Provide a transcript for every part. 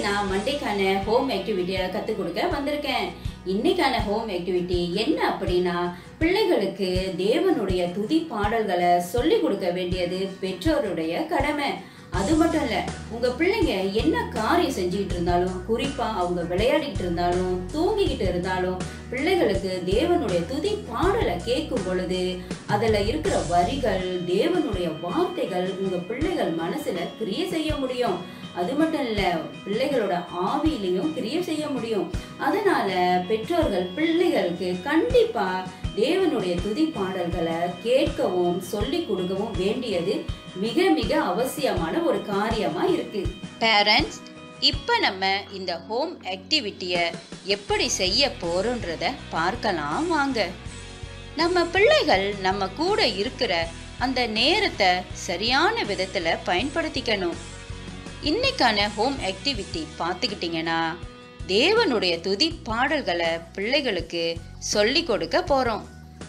நான் மண்டேக்கான ஹோம் ஆக்டிவிட்டியை கற்றுக் கொடுக்க வந்திருக்கேன் இன்னைக்கான ஹோம் ஆக்டிவிட்டி என்ன அப்படின்னா பிள்ளைகளுக்கு தேவனுடைய துதி பாடல்களை சொல்லி கொடுக்க வேண்டியது பெற்றோருடைய கடமை அது மட்டும் இல்ல உங்க பிள்ளைங்க என்ன காரியம் செஞ்சுக்கிட்டு இருந்தாலும் குறிப்பா அவங்க விளையாடிட்டு இருந்தாலும் தூங்கிக்கிட்டு இருந்தாலும் பிள்ளைகளுக்கு தேவனுடைய துதி பாடலை கேட்கும் பொழுது அதுல இருக்கிற வரிகள் தேவனுடைய வார்த்தைகள் உங்க பிள்ளைகள் மனசுல கிரிய செய்ய முடியும் அது மட்டும் இல்ல பிள்ளைகளோட ஆவியிலையும் கிரிய செய்ய முடியும் அதனால பெற்றோர்கள் பிள்ளைகளுக்கு கண்டிப்பா தேவனுடைய துதி பாடல்களை கேட்கவும் சொல்லி கொடுக்கவும் வேண்டியது மிக மிக அவசியமான ஒரு காரியமா இருக்கு பேரண்ட்ஸ் இப்போ நம்ம இந்த ஹோம் ஆக்டிவிட்டியை எப்படி செய்ய போறோன்றத பார்க்கலாம் வாங்க நம்ம பிள்ளைகள் நம்ம கூட இருக்கிற அந்த நேரத்தை சரியான விதத்துல பயன்படுத்திக்கணும் இன்னைக்கான ஹோம் ஆக்டிவிட்டி பார்த்துக்கிட்டிங்கன்னா தேவனுடைய துதி பாடல்களை பிள்ளைகளுக்கு சொல்லி கொடுக்க போறோம்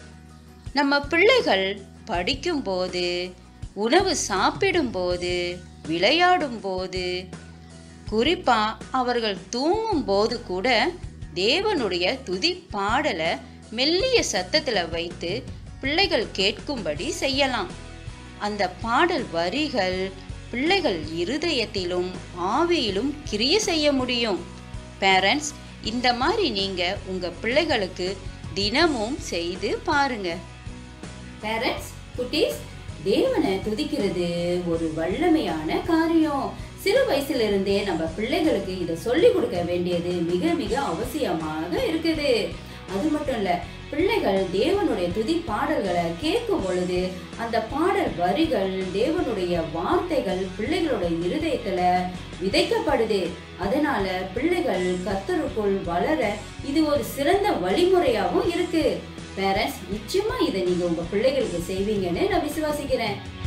நம்ம பிள்ளைகள் படிக்கும்போது உணவு சாப்பிடும்போது விளையாடும்போது குறிப்பா அவர்கள் தூங்கும் போது கூட தேவனுடைய துதி பாடலை மெல்லிய சத்தத்துல வைத்து பிள்ளைகள் கேட்கும்படி செய்யலாம் அந்த பாடல் வரிகள் பிள்ளைகள் இருதயத்திலும் ஆவியிலும் கிரிய செய்ய முடியும் பேரண்ட்ஸ் இந்த மாதிரி நீங்க உங்க பிள்ளைகளுக்கு தினமும் செய்து பாருங்க பேரண்ட்ஸ் குட்டீஸ் தேவனை துதிக்கிறது ஒரு வல்லமையான காரியம் சிறு வயசுல இருந்தே நம்ம பிள்ளைகளுக்கு இதை சொல்லி கொடுக்க வேண்டியது மிக மிக அவசியமாக இருக்குது அது மட்டும் இல்ல பிள்ளைகள் தேவனுடைய துதி பாடல்களை கேட்கும் பொழுது அந்த பாடல் வரிகள் தேவனுடைய வார்த்தைகள் பிள்ளைகளோட இருதயத்துல விதைக்கப்படுது அதனால பிள்ளைகள் கத்தருக்குள் வளர இது ஒரு சிறந்த வழிமுறையாகவும் இருக்கு பேரண்ட்ஸ் நிச்சயமா இதை நீங்க உங்க பிள்ளைகளுக்கு செய்வீங்கன்னு நான் விசுவாசிக்கிறேன்